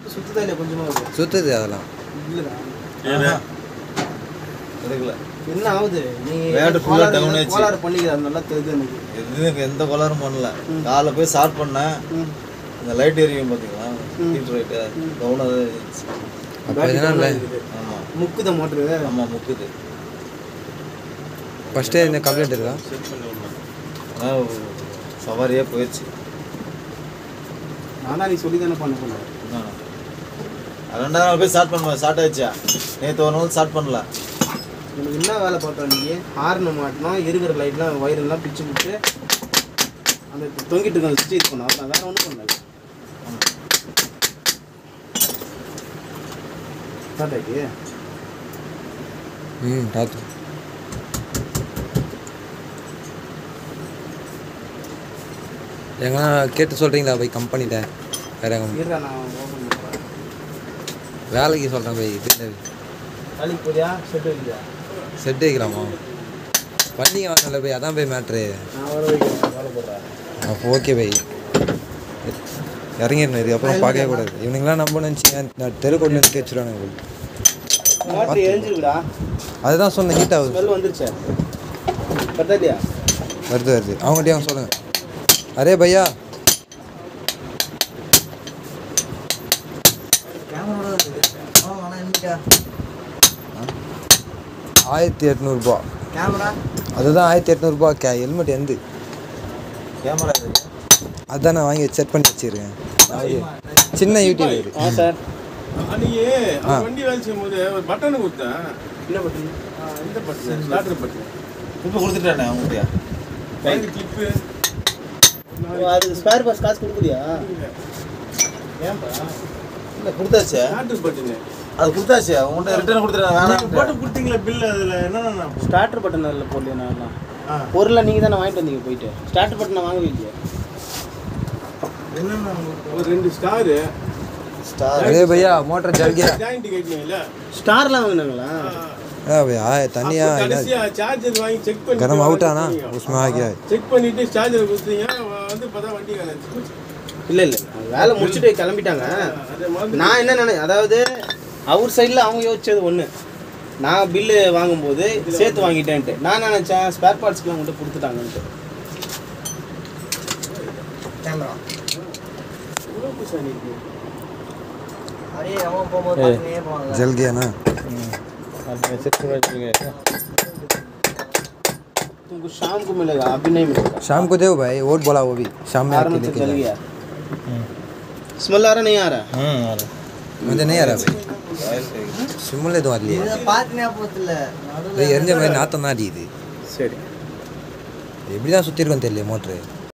சுத்ததா இல்லையா கொஞ்சமா இருக்கு சுற்றுது அதெல்லாம் இல்லடா எடுக்கல என்ன ஆகுது நீ வேடு full ஆ down ஆயிடுச்சு. கோளாறு பண்ணிக்கிற அது நல்லா தெரியுது எனக்கு எதுவும் எனக்கு எந்த கோளாறும் பண்ணல காலைல போய் ஸ்டார்ட் பண்ணேன் ம். இந்த லைட் எரியும் பார்த்தீங்களா ஹீட் லைட்டு கவுனாக அப்போ எதனா இல்லை ஆமாம் முக்குத மோட்ரு ஆமாம் முக்குது ஃபஸ்ட்டே இந்த கம்ப்ளைண்ட் இருக்கா ஆனால் சவாரியே போயிடுச்சு நானா நீ சொல்லி தானே பண்ண போன ஆ. ரெண்டாவது நாள் போய் ஸ்டார்ட் பண்ணுவேன் ஸ்டார்ட் ஆயிடுச்சா நேற்று ஒரு நாள் ஸ்டார்ட் பண்ணல உனக்கு என்ன வேலை பார்த்தா நீ ஹார்ன் மாட்டணும் இருக்கிற லைட்லாம் வயரெல்லாம் பிச்சு விட்டு அந்த தொங்கிட்டு இருக்க சுவிட்ச் இது பண்ண அவ்வளோ வேற ஒன்றும் பண்ணல ஸ்டார்ட் ஆகி ம் பார்த்து எங்கன்னா கேட்டு சொல்கிறீங்களா போய் கம்பெனிட்ட வேற எங்க இருடா நான் ஓப்பன் பண்ணுறேன் வேலைக்கு சொல்கிறேன் போய் இது வேலைக்கு போறியா செட் வைக்கிறியா செட் வைக்கலாமா பண்ணிங்க வாங்கல போய் அதான் போய் மேட்ரு நான் வர வைக்கிறேன் வேலை போடுறேன் அப்போ ஓகே பை இறங்கிடணும் இதுக்கப்புறம் பார்க்கவே கூடாது இவனுங்களாம் நம்ப நினச்சிங்க நான் தெருக்கோட்டில் நிறுத்தி வச்சுருவானுங்க போல. மோட்டர் எரிஞ்சிருக்குடா அதுதான் சொன்னேன் ஹீட் ஆகுது ஸ்மெல் வந்துருச்சே பத்தா இல்லையா வருது வருது அவங்ககிட்டயும் அவங்க சொல்லுங்க அரே பையா ஆயிரத்தி எட்நூறுபா கேமரா அதுதான் ஆயிரத்தி எட்நூறுபா கே ஹெல்மெட் எந்து கேமரா இது அதான் நான் வாங்கி செட் பண்ணி வச்சிருக்கேன் நான் ஒரு சின்ன யூடியூப் இது ஆ சார் அன்னைக்கு ஆ. வண்டி வேலை செய்யும்போது ஒரு பட்டன் கொடுத்தேன் என்ன பண்ணுறீங்க ஆ, இந்த பட்டன் ஸ்டார்டர் பட்டன் இப்போ கொடுத்துட்டானே அவங்ககிட்டயா கைது கிளிப்பு அதுக்கு ஸ்பேர் பாஸ் காசு கொடுக்குறியா ஏன்பா இல்லை கொடுத்தாச்சு ஸ்டார்டர் பட்டனு அது கொடுத்தாச்சு உங்கள்கிட்ட ரிட்டர்ன் கொடுத்துட்டேன் நீங்க வேணாம் போட்டு கொடுத்தீங்களா பில் அதில் என்னென்ன ஸ்டார்டர் பட்டன் அதில் போடலையா நான் ஆ பொருளை நீங்கள் தானே வாங்கிட்டு வந்தீங்க போயிட்டு ஸ்டார்டர் பட்டன் வாங்கவே இல்லையா என்னென்ன ஒரு ரெண்டு ஸ்டாரு ஸ்டார் அரே பையா மோட்டர் ஜல்கியா ஜாயிண்ட் கேட்டீங்கல்ல ஸ்டார்லாம் வாங்கினாங்களா ஏ பையா தனியா அப்போ என்ன கடைசியா சார்ஜர் வாங்கி செக் பண்ணி गरम आउट आना उसमें आ गया है செக் பண்ணிட்டு சார்ஜர் கொடுத்தீங்க வந்து பார்த்தா வண்டி வேலை இல்லை இல்லை வேலை முடிச்சுட்டு கிளம்பிட்டாங்க அதே மாதிரி நான் என்ன நினை அதாவது அவர் சைடில் அவங்க யோசிச்சது ஒன்று நான் பில்லு வாங்கும்போது சேர்த்து வாங்கிட்டேன்ட்டு நான் நினச்சேன் ஸ்பேர் பார்ட்ஸ்க்குலாம் உங்கள்கிட்ட கொடுத்துட்டாங்கன்ட்டு கேமரா जल गया ना तुमको शाम को मिलेगा अभी नहीं मिलेगा शाम को दो भाई और बोला वो भी शाम में आके आराम से लेके चल जाओ। गया स्मेल आ रहा नहीं आ रहा ம் मुझे नहीं आ रहा भाई சிம்மில் எதுவும் வரலையே இது எரிஞ்ச மாதிரி நாத்தம் தான் அடிக்குது சரி எப்படி தான் சுற்றிருக்கோம் தெரியல மோட்ரு